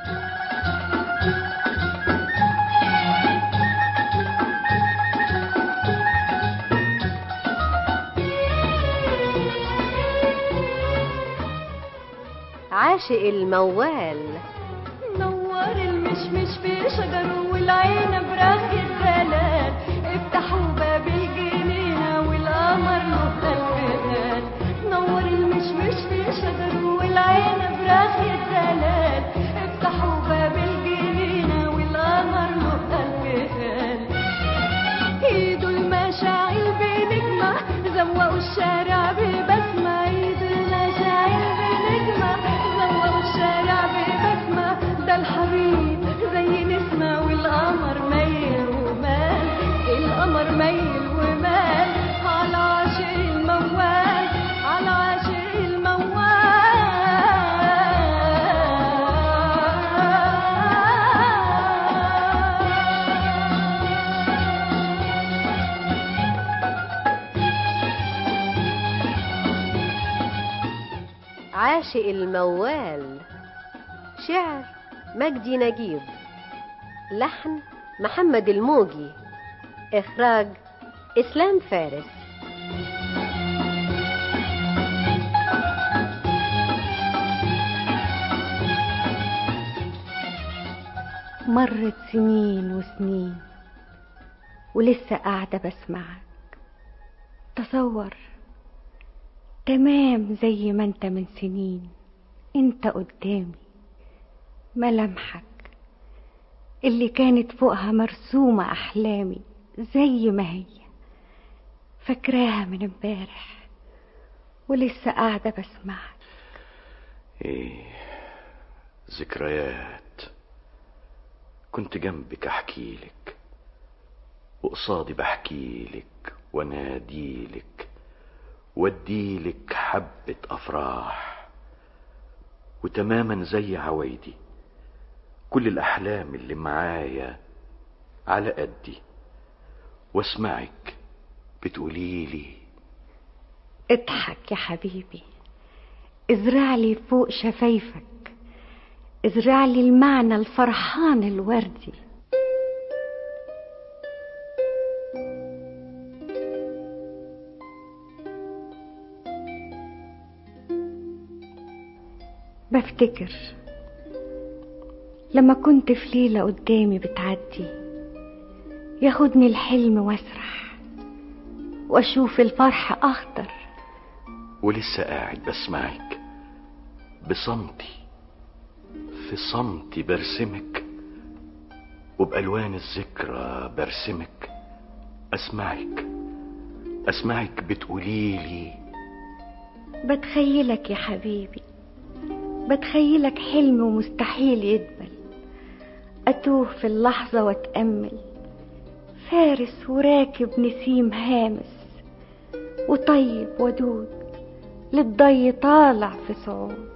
عاشق الموال نور المشمش في شجره والعين براخ الدلال افتحوا باب الجنينة والقمر له الفتان نور المشمش في شجره والعين براخ الدلال افتحوا باب الجنينة والقمر له الفتان ايده المشاعل بنجمة زوقوا الشارع ببسمة ايده المشاعل بنجمة زوقوا الشارع ببسمة ده الحبيب زي نسمة والقمر ميل ومال القمر ميل ومال على عاشق الموال على عاشق الموال عاشق الموال شعر مجدي نجيب لحن محمد الموجي إخراج إسلام فارس مرت سنين وسنين ولسه قاعدة بسمعك تصور تمام زي ما انت من سنين انت قدامي ملامحك اللي كانت فوقها مرسومة أحلامي زي ما هي فاكراها من امبارح ولسه قاعدة بسمعك ايه ذكريات كنت جنبك احكيلك وقصادي بحكيلك واناديلك واديلك حبة افراح وتماما زي عوايدي كل الاحلام اللي معايا على قدي واسمعك بتقوليلي اضحك يا حبيبي ازرع لي فوق شفايفك ازرع لي المعنى الفرحان الوردي بفتكر لما كنت في ليلة قدامي بتعدي ياخدني الحلم واسرح واشوف الفرح اخضر ولسه قاعد بسمعك بصمتي في صمتي برسمك وبألوان الذكرى برسمك أسمعك أسمعك بتقوليلي بتخيلك يا حبيبي بتخيلك حلم مستحيل يدبل أتوه في اللحظة وأتأمل فارس وراكب نسيم هامس وطيب ودود للضي طالع في صعود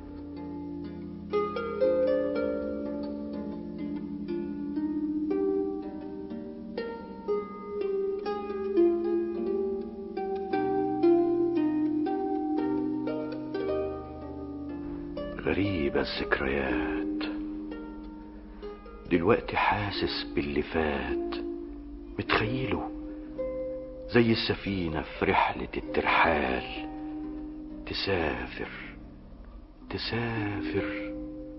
غريبة الذكريات دلوقتي حاسس باللي فات متخيله زي السفينة في رحلة الترحال تسافر تسافر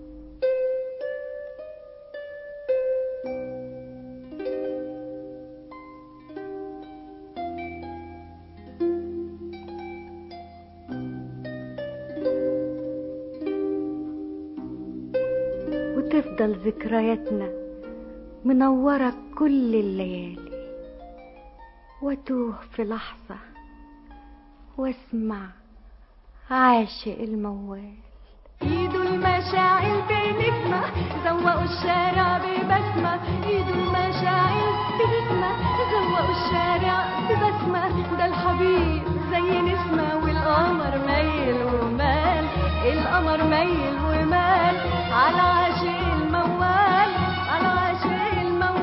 وتفضل ذكرياتنا منورة كل الليالي واتوه في لحظة واسمع عاشق الموال ايده المشاعل بنجمة زوقوا الشارع ببسمة ايدوا المشاعل بنجمة زوقوا الشارع ببسمة ده الحبيب زي نسمة والقمر ميل ومال القمر ميل ومال على عاشق الموال على عاشق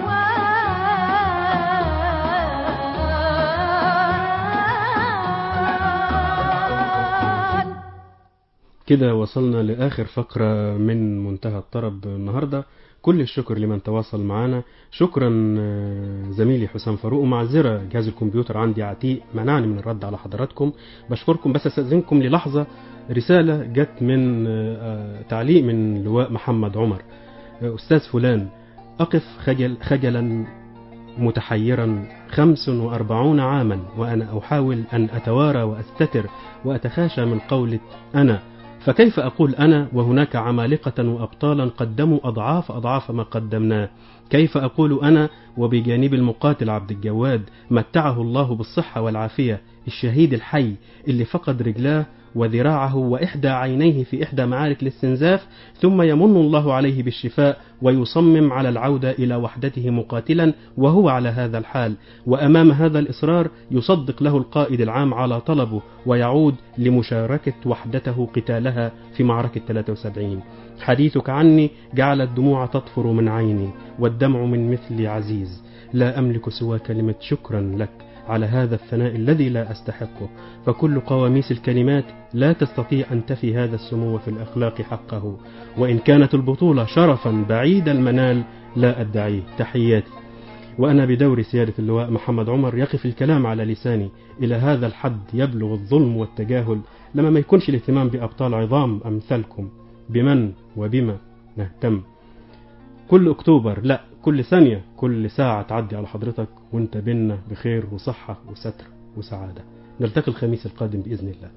الموال كده وصلنا لآخر فقرة من منتهى الطرب النهاردة كل الشكر لمن تواصل معنا شكرا آه، زميلي حسام فاروق ومعذرة جهاز الكمبيوتر عندي عتيق منعني من الرد على حضراتكم بشكركم بس استاذنكم للحظة رسالة جت من آه، آه، تعليق من لواء محمد عمر آه، أستاذ فلان أقف خجل خجلا متحيرا خمس وأربعون عاما وأنا أحاول أن أتوارى وأستتر وأتخاشى من قولة أنا فكيف أقول أنا وهناك عمالقة وأبطالا قدموا أضعاف أضعاف ما قدمناه كيف أقول أنا وبجانب المقاتل عبد الجواد متعه الله بالصحة والعافية الشهيد الحي اللي فقد رجلاه وذراعه وإحدى عينيه في إحدى معارك الاستنزاف ثم يمن الله عليه بالشفاء ويصمم على العودة إلى وحدته مقاتلا وهو على هذا الحال وأمام هذا الإصرار يصدق له القائد العام على طلبه ويعود لمشاركة وحدته قتالها في معركة 73 حديثك عني جعل الدموع تطفر من عيني والدمع من مثلي عزيز لا أملك سوى كلمة شكرا لك على هذا الثناء الذي لا أستحقه فكل قواميس الكلمات لا تستطيع أن تفي هذا السمو في الأخلاق حقه وإن كانت البطولة شرفا بعيد المنال لا أدعيه تحياتي وأنا بدور سيادة اللواء محمد عمر يقف الكلام على لساني إلى هذا الحد يبلغ الظلم والتجاهل لما ما يكونش الاهتمام بأبطال عظام أمثالكم بمن وبما نهتم كل أكتوبر لا كل ثانية كل ساعة تعدي على حضرتك وانت بينا بخير وصحة وستر وسعادة نلتقي الخميس القادم بإذن الله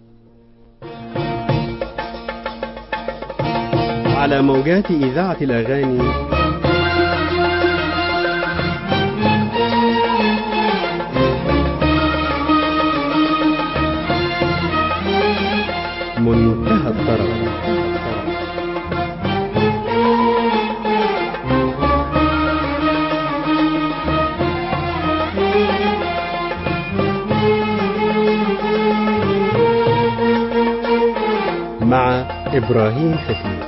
على موجات إذاعة الأغاني منتهى الطرب مع إبراهيم حفيظ